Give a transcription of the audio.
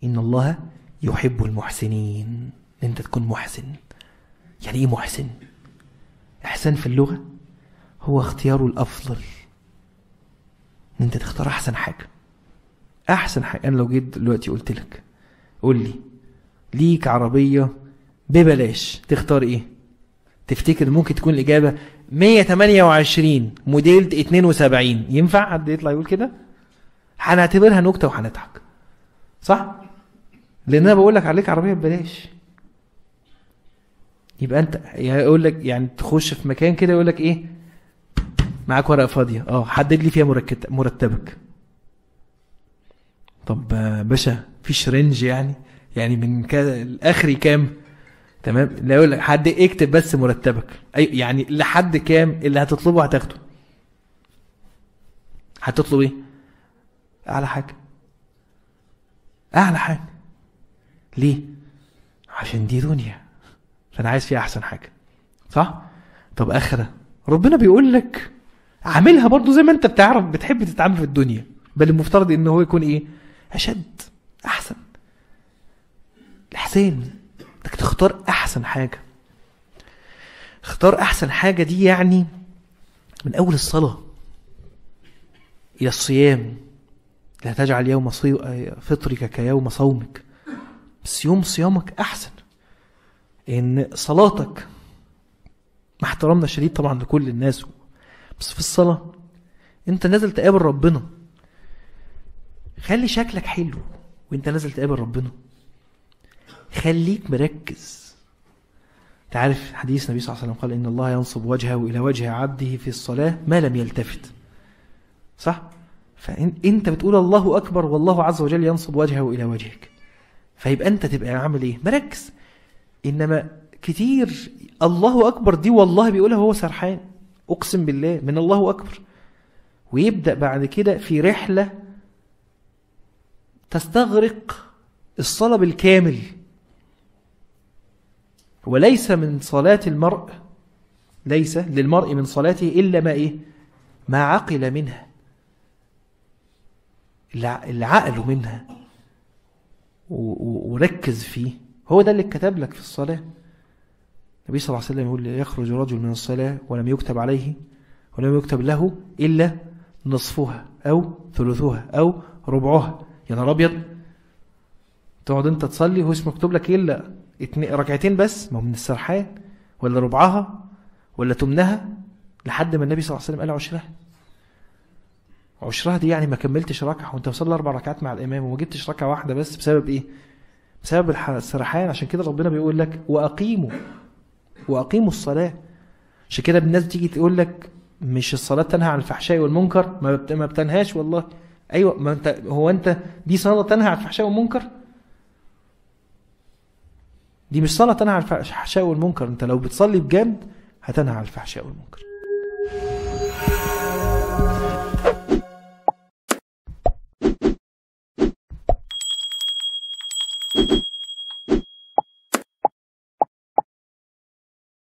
إن الله يحب المحسنين إن أنت تكون محسن يعني إيه محسن إحسان في اللغة هو اختيار الأفضل إن أنت تختار أحسن حاجة أحسن حاجة أنا لو جيت دلوقتي قلت لك قول لي ليك عربية ببلاش تختار إيه تفتكر ممكن تكون الإجابة 128 موديل 72 ينفع حد يطلع يقول كده هنعتبرها نكتة وهنضحك صح لان انا بقول لك عليك عربيه ببلاش يبقى انت يعني يقول لك يعني تخش في مكان كده يقول لك ايه معاك ورقه فاضيه اه حدد لي فيها مركت مرتبك طب آه، باشا فيش رينج يعني يعني من كذا الاخري كام تمام لا يقول لك حد اكتب بس مرتبك اي يعني لحد كام اللي هتطلبه هتاخده هتطلب ايه اعلى حاجه اعلى حاجه ليه عشان دي دنيا فانا عايز فيها احسن حاجه صح طب اخره ربنا بيقول لك عاملها برضو زي ما انت بتعرف بتحب تتعامل في الدنيا بل المفترض ان هو يكون ايه اشد احسن الاحسان انك تختار احسن حاجه اختار احسن حاجه دي يعني من اول الصلاه الى الصيام لا تجعل يوم صي- فطرك كيوم صومك بس يوم صيامك احسن ان صلاتك مع احترامنا الشديد طبعا لكل الناس بس في الصلاة انت نازل تقابل ربنا خلي شكلك حلو وانت نازل تقابل ربنا خليك مركز تعرف حديث النبي صلى الله عليه وسلم قال ان الله ينصب وجهه الى وجه عبده في الصلاة ما لم يلتفت صح فانت بتقول الله اكبر والله عز وجل ينصب وجهه الى وجهك فيبقى انت تبقى عامل ايه مركز انما كتير الله اكبر دي والله بيقولها وهو سرحان اقسم بالله من الله اكبر ويبدا بعد كده في رحله تستغرق الصلاه بالكامل وليس من صلاه المرء ليس للمرء من صلاته الا ما ايه ما عقل منها الع- اللي عقله منها و- و- وركز فيه هو ده اللي اتكتب لك في الصلاة النبي صلى الله عليه وسلم يقول يخرج رجل من الصلاة ولم يكتب عليه ولم يكتب له إلا نصفها أو ثلثها أو ربعها يا نهار أبيض تقعد أنت تصلي وهو مش مكتوب لك إلا اتنين ركعتين بس ما هو من السرحان ولا ربعها ولا تمنها لحد ما النبي صلى الله عليه وسلم قال عشرها عشرها دي يعني ما كملتش ركعة وانت مصلي اربع ركعات مع الامام وما جبتش ركعة واحدة بس بسبب ايه بسبب الح- السرحان عشان كده ربنا بيقول لك واقيموا واقيموا الصلاة عشان كده الناس تيجي تقول لك مش الصلاة تنهى عن الفحشاء والمنكر ما بت- ما بتنهاش والله ايوه ما انت هو انت دي صلاة تنهى عن الفحشاء والمنكر دي مش صلاة تنهى عن الفحشاء والمنكر انت لو بتصلي بجد هتنهى عن الفحشاء والمنكر